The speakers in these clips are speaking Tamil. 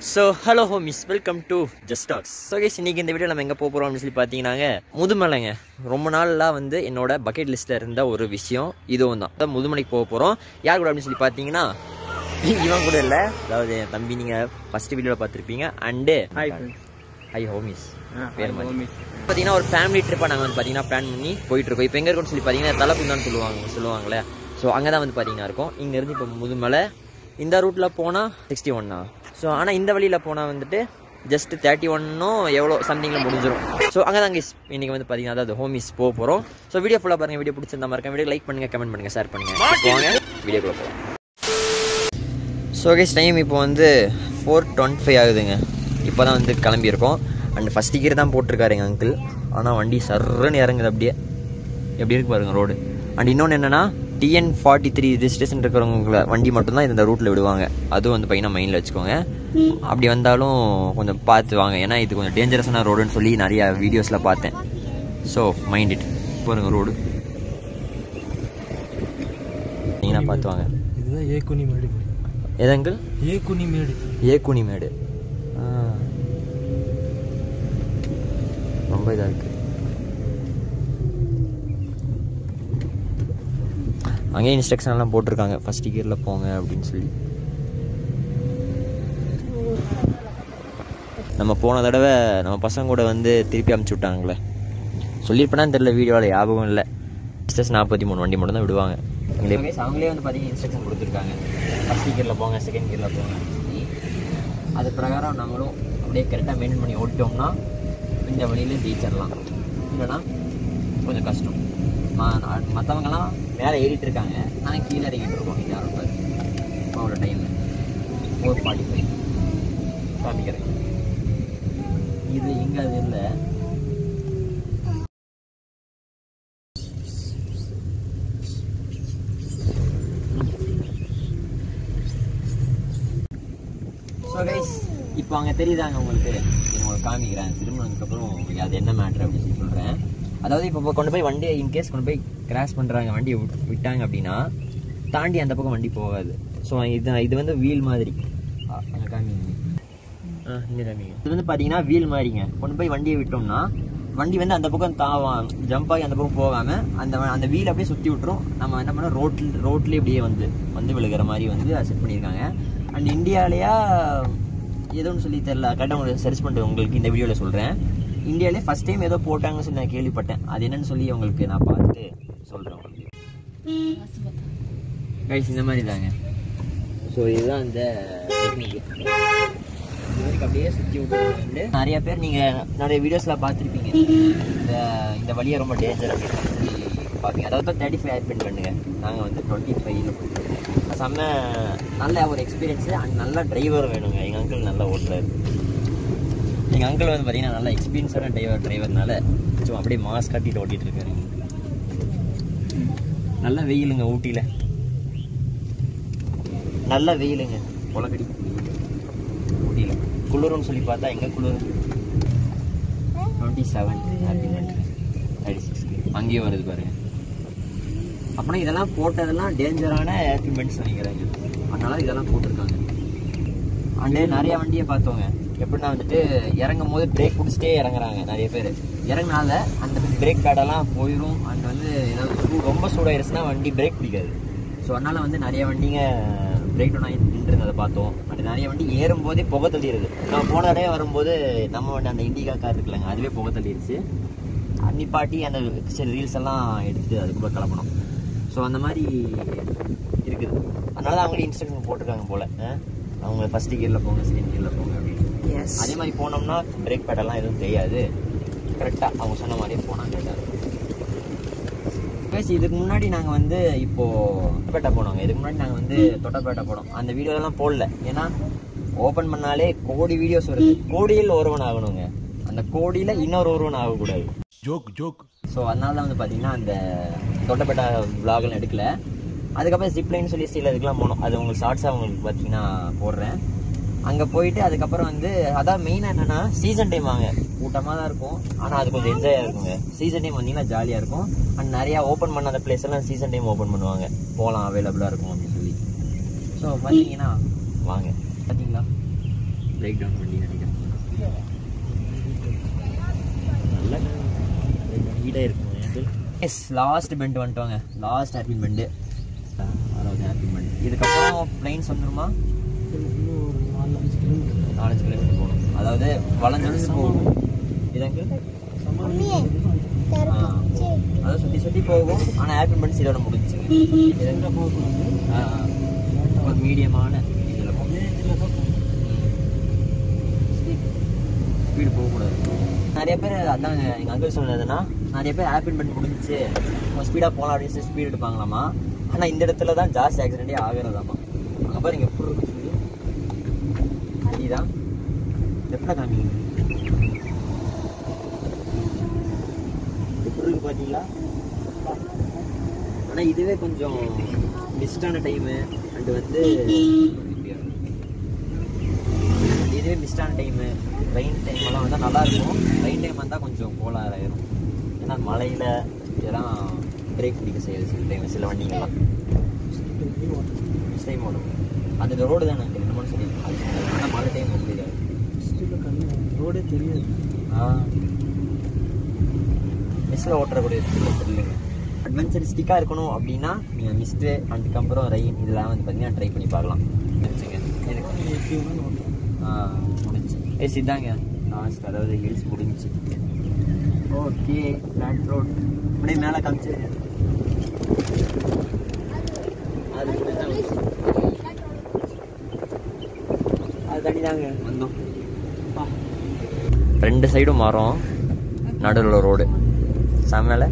So hello homies welcome to just talks so guys இன்னைக்கு இந்த வீடியோ நம்ம எங்கே போக போகிறோம் அப்படின்னு சொல்லி பார்த்தீங்கன்னாங்க முதுமலைங்க ரொம்ப நாளாக வந்து என்னோட பக்கெட் லிஸ்ட்டில் இருந்த ஒரு விஷயம் இதுவும் தான் அதான் முதுமலைக்கு போக போகிறோம் யார் கூட அப்படின்னு சொல்லி பார்த்தீங்கன்னா இவன் கூட இல்லை அதாவது என் தம்பி நீங்கள் ஃபஸ்ட் வீடியோவில் பார்த்துருப்பீங்க and hi friends hi homies பேர் மாதிரி ஹோமிஸ் பார்த்தீங்கன்னா ஒரு ஃபேமிலி ட்ரிப்பாக நாங்கள் வந்து பார்த்தீங்கன்னா பிளான் பண்ணி போயிட்டு இருக்கோம் இப்போ எங்கே இருக்கும்னு சொல்லி பார்த்தீங்கன்னா தலைப்புந்தான்னு சொல்லுவாங்க சொல்லுவாங்களே ஸோ அங்கே தான் வந்து பார்த்தீங்கன்னா இருக்கும் இங்கேருந்து இப்போ முதுமலை இந்த ரூட்டில் போனால் சிக்ஸ்டி ஒன்னா ஸோ ஆனால் இந்த வழியில் போனால் வந்துட்டு ஜஸ்ட் தேர்ட்டி ஒன்னும் எவ்வளோ சம்திங்கில் முடிஞ்சிடும் ஸோ அங்கே தான் guys இன்னைக்கு வந்து பார்த்தீங்கன்னா அதாவது ஹோமிஸ் போக போகிறோம் ஸோ வீடியோ ஃபுல்லாக பாருங்கள் வீடியோ பிடிச்சிருந்தா மறக்க வீடியோ லைக் பண்ணுங்கள் கமெண்ட் பண்ணுங்கள் ஷேர் பண்ணுங்கள் போங்க வீடியோக்குள்ளே போகலாம் ஸோ கைஸ் டைம் இப்போ வந்து ஃபோர் டுவெண்ட்டி ஃபைவ் ஆகுதுங்க இப்போ தான் வந்து கிளம்பியிருக்கோம் அண்ட் ஃபஸ்ட் கீர் தான் போட்டிருக்காரு எங்கள் அங்கிள் ஆனால் வண்டி சர்றன்னு இறங்குது அப்படியே எப்படி இருக்கு பாருங்க ரோடு அண்ட் இன்னொன்று என்னென்னா டிஎன் ஃபார்ட்டி த்ரீ ரிஜிஸ்ட்ரேஷன் இருக்கிறவங்கள வண்டி மட்டும்தான் இந்த ரூட்டில் விடுவாங்க அதுவும் வந்து பையனா மைண்டில் வச்சுக்கோங்க அப்படி வந்தாலும் கொஞ்சம் பார்த்து வாங்க ஏன்னா இது கொஞ்சம் டேஞ்சரஸான ரோடுன்னு சொல்லி நிறைய வீடியோஸில் பார்த்தேன் ஸோ மைண்ட் இட் பாருங்க ரோடு நீங்கள் பார்த்து வாங்க இதுதான் ஏக்குனி மேடு எது அங்கிள் ஏக்குனி மேடு ஏக்குனி மேடு ஆ. ரொம்ப இதாக இருக்கு அங்கேயே இன்ஸ்ட்ரக்ஷன் எல்லாம் போட்டிருக்காங்க ஃபர்ஸ்ட் கியரில் போங்க அப்படின்னு சொல்லி நம்ம போன தடவை நம்ம பசங்க கூட வந்து திருப்பி அமுச்சு விட்டாங்களே சொல்லியிருப்பேனா தெரியல வீடியோவில் ஞாபகம் இல்லை ஜஸ்ட் நாற்பத்தி மூணு வண்டி மட்டும் தான் விடுவாங்க அவங்களே வந்து பார்த்தீங்கன்னா இன்ஸ்ட்ரக்ஷன் கொடுத்துருக்காங்க ஃபர்ஸ்ட் கியரில் போங்க செகண்ட் கியரில் போங்க அது பிரகாரம் நம்மளும் அப்படியே கரெக்டாக மெயின்டைன் பண்ணி ஓட்டிட்டோம்னா இந்த வழியில ஜெயிச்சிடலாம் இல்லைன்னா கொஞ்சம் கஷ்டம் மற்றவங்கலாம் மேலே ஏறிட்டு இருக்காங்க நான் கீழே இறங்கிட்டு இருக்கோம் இது யாரும் பாரு அவ்வளோ டைம் ஃபோர் ஃபார்ட்டி ஃபைவ் காமிக்கிறேன் இது எங்கே அது இல்லை ஸோ கைஸ் இப்போ அங்கே தெரியுதாங்க உங்களுக்கு நான் உங்களுக்கு காமிக்கிறேன் திரும்பினதுக்கப்புறம் உங்களுக்கு அது என்ன மேட்ரு அப்படின்னு சொல்லி சொல்கிறேன் அதாவது இப்போ கொண்டு போய் வண்டியை இன்கேஸ் கொண்டு போய் கிராஷ் பண்ணுறாங்க வண்டியை விட்- விட்டாங்க அப்படின்னா தாண்டி அந்த பக்கம் வண்டி போகாது ஸோ இது இது வந்து வீல் மாதிரி ஆ, அங்க காமிங்க ஆ இங்கே காமிங்க இது வந்து பார்த்தீங்கன்னா வீல் மாதிரிங்க கொண்டு போய் வண்டியை விட்டோம்னா வண்டி வந்து அந்த பக்கம் தாவான் ஜம்ப் ஆகி அந்த பக்கம் போகாம அந்த வ- அந்த வீல் அப்படியே சுற்றி விட்டுரும் நம்ம என்ன பண்ணோம் ரோட்டில் ரோட்லேயே அப்படியே வந்து வந்து விழுகிற மாதிரி வந்து செட் பண்ணியிருக்காங்க அண்ட் இந்தியாவிலேயா ஏதோன்னு சொல்லி தெரியல கரெக்டாக உங்களுக்கு சர்ச் பண்ணிட்டு உங்களுக்கு இந்த வீடியோவில் சொல்கிறேன் இந்தியாவிலே ஃபர்ஸ்ட் டைம் ஏதோ போட்டாங்கன்னு சொல்லி நான் கேள்விப்பட்டேன் அது என்னன்னு சொல்லி உங்களுக்கு நான் பார்த்து சொல்கிறேன் உங்களுக்கு கைஸ் இந்த மாதிரி தாங்க ஸோ இதுதான் இந்த டெக்னிக் இதுவரைக்கும் அப்படியே சுற்றி விட்டு நிறைய பேர் நீங்கள் நிறைய வீடியோஸில் பார்த்துருப்பீங்க இந்த இந்த வழியை ரொம்ப டேஞ்சர் அப்படின்னு சொல்லி பார்ப்பீங்க அதாவது தேர்ட்டி ஃபைவ் ஆட் பண்ணுங்க நாங்கள் வந்து டுவெண்ட்டி ஃபைவ்ல போயிட்டு செம்ம நல்ல ஒரு எக்ஸ்பீரியன்ஸு அண்ட் நல்ல டிரைவர் வேணுங்க எங்கள் அங்கிள் நல்லா ஓட்டுறாரு எங்கள் அங்கிள் வந்து பார்த்தீங்கன்னா நல்ல எக்ஸ்பீரியன்ஸான டிரைவர் டிரைவர்னால சும்மா அப்படியே மாஸ்க் கட்டிட்டு ஓட்டிட்டு இருக்காரு நல்ல வெயிலுங்க ஊட்டியில் நல்ல வெயிலுங்க உலகடி ஊட்டியில் குளிரும்னு சொல்லி பார்த்தா எங்கே குளிர் டுவெண்ட்டி செவன் தேர்ட்டி சிக்ஸ் அங்கேயும் வருது பாருங்க அப்படின்னா இதெல்லாம் போட்டதெல்லாம் டேஞ்சரான எக்யூப்மெண்ட்ஸ் நினைக்கிறாங்க அதனால இதெல்லாம் போட்டிருக்காங்க அண்டு நிறைய வண்டியை பார்த்தோங்க எப்படின்னா வந்துட்டு இறங்கும் போது பிரேக் பிடிச்சிட்டே இறங்குறாங்க நிறைய பேர் இறங்கினால அந்த பிரேக் பேடெல்லாம் போயிடும் அண்ட் வந்து ஏதாவது சூ ரொம்ப சூடாயிருச்சுன்னா வண்டி பிரேக் பிடிக்காது ஸோ அதனால வந்து நிறைய வண்டிங்க பிரேக் டவுன் ஆகி நின்றுருந்ததை பார்த்தோம் பட் நிறைய வண்டி ஏறும்போதே புகை தள்ளிடுது நான் போன தடவை வரும்போது நம்ம வண்டி அந்த இண்டிகா கார் இருக்குல்லங்க அதுவே புகை தள்ளிடுச்சு நிப்பாட்டி அந்த சரி ரீல்ஸ் எல்லாம் எடுத்துட்டு அதுக்குள்ள கிளம்பணும் ஸோ அந்த மாதிரி இருக்குது அதனால தான் அவங்களே இன்ஸ்ட்ரக்ஷன் போட்டிருக்காங்க போல அஹ் அவங்க ஃபர்ஸ்ட் கியரில் போங்க செகண்ட் கியரில் போங்க அப்படின்னு அதே மாதிரி போனோம்னா பிரேக் பேடெல்லாம் எதுவும் தெரியாது கரெக்டாக அவங்க சொன்ன மாதிரியே போனால் கரெக்டாக இருக்கும் பேசி இதுக்கு முன்னாடி நாங்கள் வந்து இப்போ தொட்டப்பேட்டை போனோங்க இதுக்கு முன்னாடி நாங்கள் வந்து தொட்டப்பேட்டை போனோம் அந்த வீடியோலாம் போடல ஏன்னா ஓப்பன் பண்ணாலே கோடி வீடியோஸ் வருது கோடியில் ஒருவன் ஆகணுங்க அந்த கோடியில் இன்னொரு ஒருவன் ஆகக்கூடாது ஜோக் ஜோக் ஸோ அதனால தான் வந்து பார்த்தீங்கன்னா அந்த தொட்டப்பேட்டை vlogலாம் எடுக்கல அதுக்கப்புறம் ஜிப்லைன்னு சொல்லி சில இதுக்கெலாம் போனோம் அது உங்களுக்கு ஷார்ட்ஸாக உங்களுக்கு பார்த்தீங்கன்னா போடுறேன் அங்கே போயிட்டு அதுக்கப்புறம் வந்து அதான் மெயினாக என்னென்னா சீசன் டைம் வாங்க கூட்டமாக தான் இருக்கும் ஆனால் அது கொஞ்சம் என்ஜாயாக இருக்குங்க சீசன் டைம் வந்தீங்கன்னா ஜாலியாக இருக்கும் அண்ட் நிறையா ஓப்பன் பண்ணாத பிளேஸ் எல்லாம் சீசன் டைம் ஓப்பன் பண்ணுவாங்க போகலாம் அவைலபிளாக இருக்கும் அப்படின்னு சொல்லி ஸோ பார்த்தீங்கன்னா வாங்க பார்த்தீங்களா பிரேக் டவுன் பண்ணி நினைக்கிறேன் நல்லா ஹீட்டாக இருக்கும் எஸ் லாஸ்ட் பெண்ட் வந்துட்டோங்க லாஸ்ட் ஹேப்பின் பெண்டு ஆறாவது ஹேப்பின் பெண்ட் இதுக்கப்புறம் பிளைன்ஸ் வந்துருமா இன்னும் ஒரு நாலு அஞ்சு கிலோமீட்டர் நாலஞ்சு கிலோமீட்டர் போகணும் அதாவது வளைஞ்சு போகும் இதங்க அதாவது சுற்றி சுற்றி போகும் ஆனால் ஹேப்பின் பெண்ட் இதோட முடிஞ்சுங்க இதங்க போகக்கூடாது ஒரு மீடியமான இதில் போகும் ஸ்பீடு போகக்கூடாது நிறைய பேர் அதாங்க எங்கள் அங்கிள் சொன்னதுன்னா நிறைய பேர் ஆப்பிள் பண்ணி முடிஞ்சிச்சு கொஞ்சம் ஸ்பீடாக போகலாம் அப்படின்னு சொல்லி ஸ்பீட் எடுப்பாங்களாமா ஆனால் இந்த இடத்துல தான் ஜாஸ்தி ஆக்சிடென்ட்டே ஆகிறதாமா அங்கே பாருங்க எப்படி இருக்கு சொல்லி தெரியுதா லெஃப்டில் காமிங்க எப்படி இருக்கு பார்த்தீங்களா ஆனால் இதுவே கொஞ்சம் மிஸ்டான டைமு அண்டு வந்து இதுவே மிஸ்டான டைமு ரெயின் டைம் எல்லாம் வந்தால் நல்லா இருக்கும் ரெயின் டைம் வந்தால் கொஞ்சம் கோளாறு ஆயிரும் ஏன்னா மழையில் இதெல்லாம் பிரேக் பிடிக்க செய்யுது சில டைம் சில வண்டிங்கெல்லாம் மிஸ் டைம் ஓடும் அது ரோடு தானே என்னமோன்னு சொல்லி ஆனால் மழை டைம் முடியாது ஸ்டில் கண்ணு ரோடே தெரியாது ஆ மிஸ்ஸில் ஓட்டுறக்கூடிய இல்லைங்க அட்வென்ச்சரிஸ்டிக்காக இருக்கணும் அப்படின்னா நீங்கள் மிஸ்ட்டு அதுக்கப்புறம் ரெயின் இதெல்லாம் வந்து பார்த்தீங்கன்னா ட்ரை பண்ணி பார்க்கலாம் வச்சுங்க எனக்கு எப்படி வேணாலும் ஓட்டலாம் முடிஞ்சு ஏ சித்தாங்க லாஸ்ட் அதாவது ஹில்ஸ் முடிஞ்சு ஓகே ஃப்ளாட் ரோட் அப்படியே மேலே காமிச்சு அது அது தண்ணி தாங்க வந்தோம் ரெண்டு சைடும் மரம் நடுவில் ரோடு செம்மல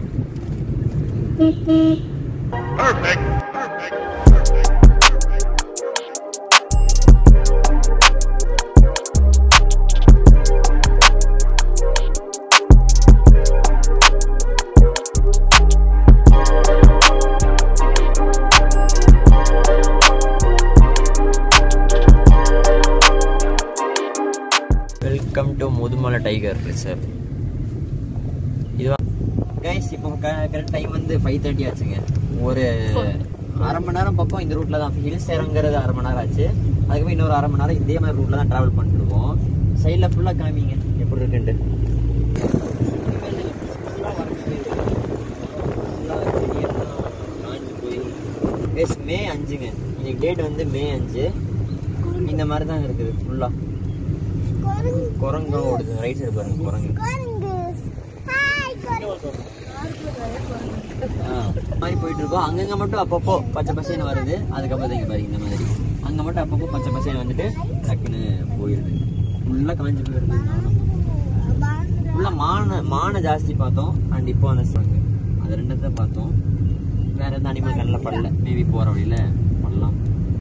welcome to Mudumalai tiger reserve இதுவா கைஸ் இப்போ கரெக்ட் டைம் வந்து ஃபைவ் தேர்ட்டி ஆச்சுங்க ஒரு அரை மணி நேரம் பக்கம் இந்த ரூட்ல தான் ஹில்ஸ் இறங்குறது அரை மணி நேரம் ஆச்சு அதுக்கப்புறம் இன்னொரு அரை மணி நேரம் இதே மாதிரி ரூட்ல தான் டிராவல் பண்ணிட்டு இருக்கோம் சைடில் ஃபுல்லாக காமிங்க எப்படி இருக்குன்ட்டு எஸ் மே அஞ்சுங்க இன்னைக்கு டேட் வந்து மே அஞ்சு இந்த மாதிரி தான் இருக்குது ஃபுல்லாக குரங்கும் ஓடுது ரைட் சைடு பாருங்க குரங்கு ஆ, இந்த மாதிரி போயிட்டு இருக்கோம் அங்கங்க மட்டும் அப்பப்போ பச்சை பசேன்னு வருது அதுக்கப்புறம் இங்க பாருங்க இந்த மாதிரி அங்க மட்டும் அப்பப்போ பச்சை பசேன்னு வந்துட்டு டக்குன்னு போயிருது ஃபுல்லா காஞ்சி போயிருது நானும் ஃபுல்லா மான மானை ஜாஸ்தி பார்த்தோம் அண்ட் இப்போ அந்த சாங் அது ரெண்டத்தை பார்த்தோம் வேற எந்த அனிமல் கண்ணில் படல மேபி போற வழியில பண்ணலாம்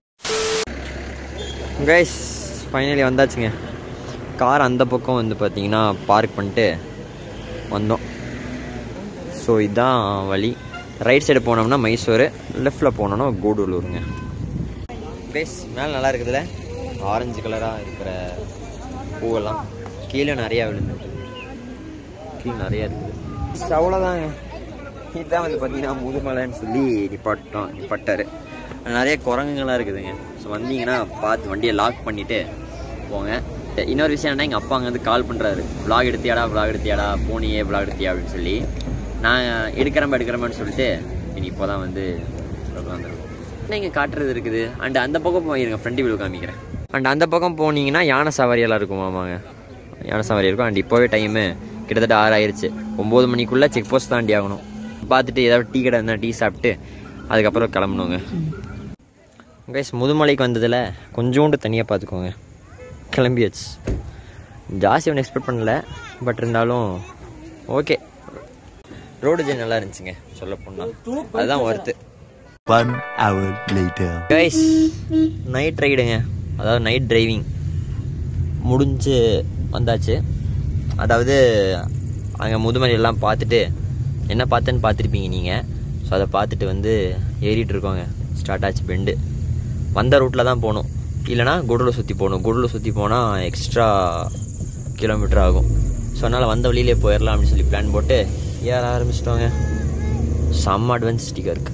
கைஸ் ஃபைனலி வந்தாச்சுங்க கார் அந்த பக்கம் வந்து பார்த்தீங்கன்னா பார்க் பண்ணிட்டு வந்தோம் ஸோ இதுதான் வழி ரைட் சைடு போனோம்னா மைசூர் லெஃப்டில் போனோம்னா கூடலூருங்க பேஸ் மேலே நல்லா இருக்குதுல்ல ஆரஞ்சு கலராக இருக்கிற பூவெல்லாம் கீழே நிறையா விழுந்து கீழே நிறையா இருக்குது அவ்வளோதாங்க இதுதான் வந்து பார்த்தீங்கன்னா முதுமலைன்னு சொல்லி நிப்பாட்டோம் நிப்பாட்டாரு நிறைய குரங்குங்களாம் இருக்குதுங்க ஸோ வந்தீங்கன்னா பார்த்து வண்டியை லாக் பண்ணிவிட்டு போங்க இன்னொரு விஷயம் என்ன எங்கள் அப்பா அங்கே வந்து கால் பண்ணுறாரு vlog எடுத்தியாடா vlog எடுத்தியாடா போனியே vlog எடுத்தியா அப்படின்னு சொல்லி நான் எடுக்கிறேன் எடுக்கிறேன்னு சொல்லிட்டு இனி இப்போ தான் வந்து உட்காந்துருக்கோம் இங்கே காட்டுறது இருக்குது அண்ட் அந்த பக்கம் போயிருங்க ஃப்ரண்ட் வியூ காமிக்கிறேன் அண்ட் அந்த பக்கம் போனீங்கன்னா யானை சவாரியெல்லாம் இருக்கும் ஆமாங்க யானை சவாரி இருக்கும் அண்ட் இப்போவே டைமு கிட்டத்தட்ட ஆறு ஆயிருச்சு ஒம்பது மணிக்குள்ளே செக் போஸ்ட் தாண்டி ஆகணும் பார்த்துட்டு ஏதாவது டீ கடை இருந்தால் டீ சாப்பிட்டு அதுக்கப்புறம் கிளம்பணுங்க கைஸ் முதுமலைக்கு வந்ததில் கொஞ்சோண்டு தனியாக பார்த்துக்கோங்க கிளம்பியாச்சு ஜாஸ்தி ஒன்றும் எக்ஸ்பெக்ட் பண்ணல பட் இருந்தாலும் ஓகே ரோடு ஜே நல்லா இருந்துச்சுங்க சொல்ல போனால் அதுதான் worth One hour later. Guys night ரைடுங்க அதாவது நைட் டிரைவிங் முடிஞ்சு வந்தாச்சு அதாவது அங்கே முதுமலை எல்லாம் பார்த்துட்டு என்ன பார்த்தேன்னு பார்த்துருப்பீங்க நீங்கள் ஸோ அதை பார்த்துட்டு வந்து ஏறிட்டு இருக்கோங்க ஸ்டார்ட் ஆச்சு பெண்டு வந்த ரூட்டில் தான் போகணும் இல்லைனா குடலை சுற்றி போகணும் குடலை சுற்றி போனால் எக்ஸ்ட்ரா கிலோமீட்டர் ஆகும் ஸோ அதனால் வந்த வழியிலே போயிடலாம் அப்படின்னு சொல்லி பிளான் போட்டு ஏற ஆரம்பிச்சிட்டோங்க செம்ம அட்வான்ஸ்டிக்காக இருக்குது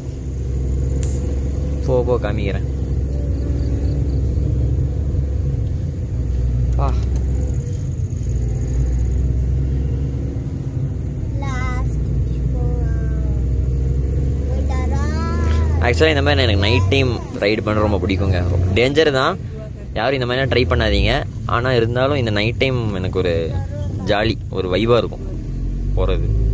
போ போ காமிக்கிறேன் பா ஆக்சுவலாக இந்த மாதிரி எனக்கு நைட் டைம் ரைடு பண்ண ரொம்ப பிடிக்குங்க டேஞ்சர் தான் யாரும் இந்த மாதிரிலாம் ட்ரை பண்ணாதீங்க ஆனால் இருந்தாலும் இந்த நைட் டைம் எனக்கு ஒரு ஜாலி ஒரு வைவாக இருக்கும் போகிறது